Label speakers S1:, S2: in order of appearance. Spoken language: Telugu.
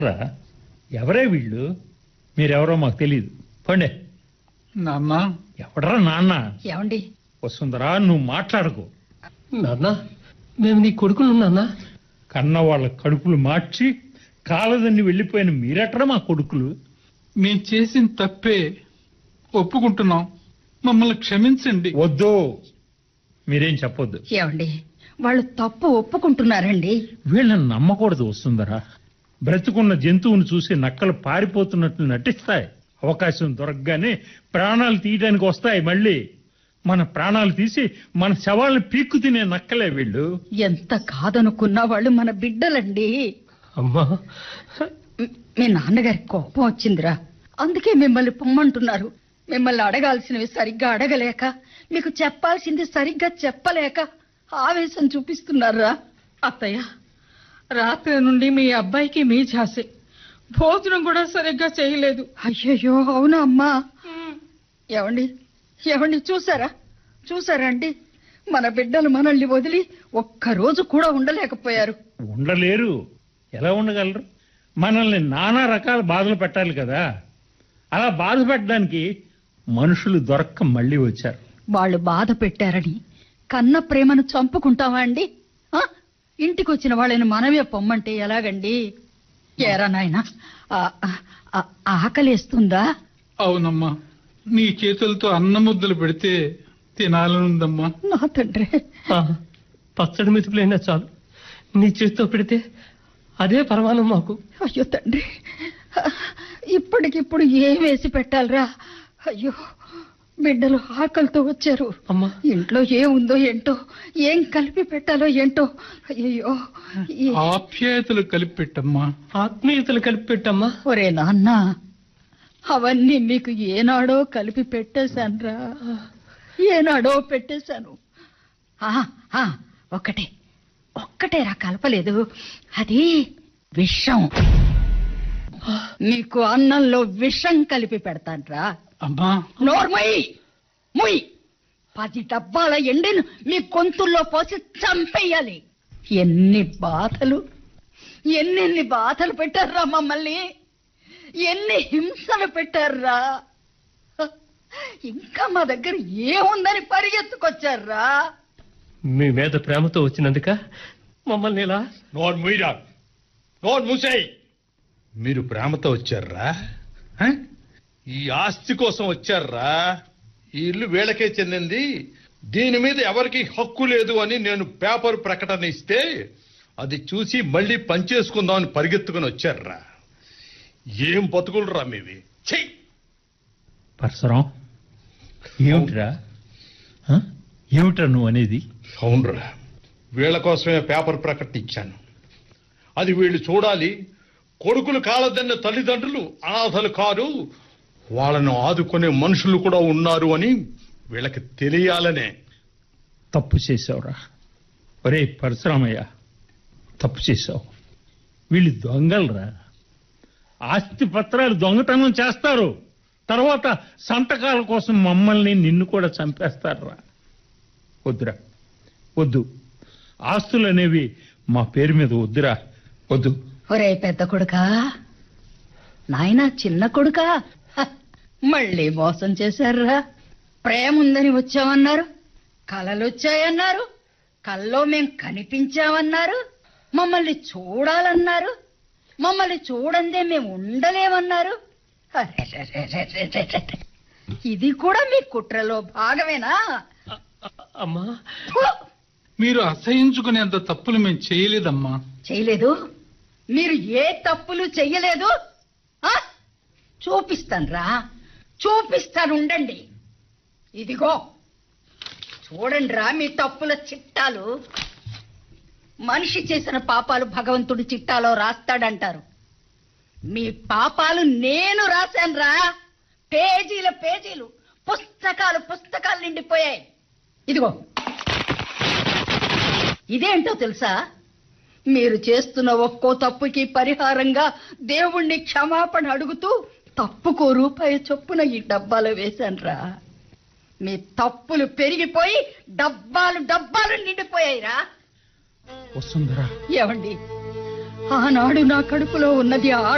S1: రా ఎవరే వీళ్ళు మీరెవరో మాకు తెలియదు పండే
S2: నాన్న
S1: ఎవడరా నాన్న
S3: ఏమండి
S1: వసుందరా నువ్వు మాట్లాడకు
S4: నాన్న మేము నీ కొడుకులు నాన్న
S1: కన్న వాళ్ళ కడుపులు మార్చి కాలదన్ని వెళ్ళిపోయిన మీరెట్రా మా కొడుకులు
S2: మేం చేసిన తప్పే ఒప్పుకుంటున్నాం మమ్మల్ని క్షమించండి
S1: వద్దు మీరేం చెప్పొద్దు
S3: ఏమండి వాళ్ళు తప్పు ఒప్పుకుంటున్నారండి
S1: వీళ్ళని నమ్మకూడదు వస్తుందరా బ్రతుకున్న జంతువుని చూసి నక్కలు పారిపోతున్నట్లు నటిస్తాయి అవకాశం దొరకగానే ప్రాణాలు తీయడానికి వస్తాయి మళ్ళీ మన ప్రాణాలు తీసి మన శవాలను పీక్కు తినే నక్కలే వీళ్ళు
S3: ఎంత కాదనుకున్నా వాళ్ళు మన బిడ్డలండి
S4: అమ్మా
S3: మ్- మీ నాన్నగారికి కోపం వచ్చిందిరా అందుకే మిమ్మల్ని పొమ్మంటున్నారు మిమ్మల్ని అడగాల్సినవి సరిగ్గా అడగలేక మీకు చెప్పాల్సింది సరిగ్గా చెప్పలేక ఆవేశం చూపిస్తున్నారా
S5: అత్తయ్య రాత్రి నుండి మీ అబ్బాయికి మీ ఝాసే భోజనం కూడా సరిగ్గా చేయలేదు
S3: అయ్యయ్యో అవునా అమ్మా ఏమండి ఏమండి చూసారా చూసారా అండి మన బిడ్డలు మనల్ని వదిలి ఒక్క రోజు కూడా ఉండలేకపోయారు
S1: ఉండలేరు ఎలా ఉండగలరు మనల్ని నానా రకాల బాధలు పెట్టాలి కదా అలా బాధ పెట్టడానికి మనుషులు దొరక్క మళ్ళీ వచ్చారు
S3: వాళ్ళు బాధ పెట్టారని కన్న ప్రేమను చంపుకుంటావా అండి ఆ? ఇంటికి వచ్చిన వాళ్ళని మనమే పొమ్మంటే ఎలాగండి ఏరా నాయనా ఆ- ఆ- ఆకలేస్తుందా
S2: అవునమ్మా నీ చేతులతో అన్న ముద్దలు పెడితే తినాలనుందమ్మా
S3: నా తండ్రి
S4: ఆ, పచ్చడి మెతుకులైనా చాలు నీ చేతితో పెడితే అదే పరమానం మాకు
S3: అయ్యో తండ్రి ఇప్పటికిప్పుడు ఏం వేసి పెట్టాలరా అయ్యో బిడ్డలు ఆకలితో వచ్చారు
S4: అమ్మా
S3: ఇంట్లో ఏముందో ఏంటో ఏం కలిపి పెట్టాలో ఏంటో అయ్యో ఈ-
S2: ఆప్యాయతలు కలిపి పెట్టమ్మా
S4: ఆత్మీయతలు కలిపి పెట్టమ్మా
S3: ఒరే నాన్న అవన్నీ మీకు ఏనాడో కలిపి పెట్టేశానురా ఏనాడో పెట్టేశాను ఆ, ఆ, ఒక్కటే ఒక్కటేరా కలపలేదు అది విషం మీకు అన్నంలో విషం కలిపి పెడతాన్రా
S2: అమ్మా
S3: నోర్మయ్ ముయ్ పది డబ్బాల ఎండిను మీ గొంతుల్లో పోసి చంపేయాలి ఎన్ని బాధలు ఎన్నెన్ని బాధలు పెట్టారా మమ్మల్ని ఎన్ని హింసలు పెట్టారా ఇంకా మా దగ్గర ఏముందని పరిగెత్తుకొచ్చారా
S4: మీ మీద ప్రేమతో వచ్చినందుక మమ్మల్ని ఇలా
S1: నోరు మూయరా నోరు మూసేయ్
S6: మీరు ప్రేమతో వచ్చారా హ? ఈ ఆస్తి కోసం వచ్చారా ఈ ఇల్లు వీళ్ళకే చెందింది దీని మీద ఎవరికి హక్కు లేదు అని నేను పేపర్ ప్రకటన ఇస్తే అది చూసి మళ్ళీ పనిచేసుకుందామని పరిగెత్తుకుని వచ్చారా ఏం బతుకులరా మీవి చెయ్యి
S1: పరశురం ఏమిట్రా ఆ? ఏమిట్రా నువ్వు అనేది
S6: అవునరా వీళ్ళ కోసమే పేపర్ ప్రకటన ఇచ్చాను అది వీళ్ళు చూడాలి కొడుకులు కాలదన్న తల్లిదండ్రులు అనాథలు కారు వాళ్ళను ఆదుకునే మనుషులు కూడా ఉన్నారు అని వీళ్ళకి తెలియాలనే
S1: తప్పు చేసావురా ఒరే పరశురామయ్య తప్పు చేసావు వీళ్ళు దొంగలరా ఆస్తి పత్రాలు దొంగతనం చేస్తారు తర్వాత సంతకాల కోసం మమ్మల్ని నిన్ను కూడా చంపేస్తారా వద్దురా వద్దు ఆస్తులు అనేవి మా పేరు మీద వద్దురా వద్దు
S3: ఒరే పెద్ద కొడుకా నాయనా చిన్న కొడుకా హ, మళ్ళీ మోసం చేశారా ప్రేమ ఉందని వచ్చామన్నారు కలలు వచ్చాయన్నారు కల్లో మేం కనిపించామన్నారు మమ్మల్ని చూడాలన్నారు మమ్మల్ని చూడందే మేము ఉండలేమన్నారు అరెరెరెరెరెరెరె. ఇది కూడా మీ కుట్రలో భాగమేనా
S4: అమ్మా
S3: ఫు!
S2: మీరు అసహించుకునేంత తప్పులు మేము చేయలేదమ్మా
S3: చేయలేదు మీరు ఏ తప్పులు చెయ్యలేదు ఆ? చూపిస్తానురా చూపిస్తాను ఉండండి ఇదిగో చూడండి రా మీ తప్పుల చిట్టాలు మనిషి చేసిన పాపాలు భగవంతుడి చిట్టాలో రాస్తాడంటారు మీ పాపాలు నేను రాశాను రా పేజీల పేజీలు పుస్తకాలు పుస్తకాలు నిండిపోయాయి ఇదిగో ఇదేంటో తెలుసా మీరు చేస్తున్న ఒక్కో తప్పుకి పరిహారంగా దేవుణ్ణి క్షమాపణ అడుగుతూ తప్పుకో రూపాయి చొప్పున ఈ డబ్బాలో వేశానురా మీ తప్పులు పెరిగిపోయి డబ్బాలు డబ్బాలు నిండిపోయాయిరా
S1: వస్తుందరా
S3: ఏమండి ఆనాడు నా కడుపులో ఉన్నది ఆ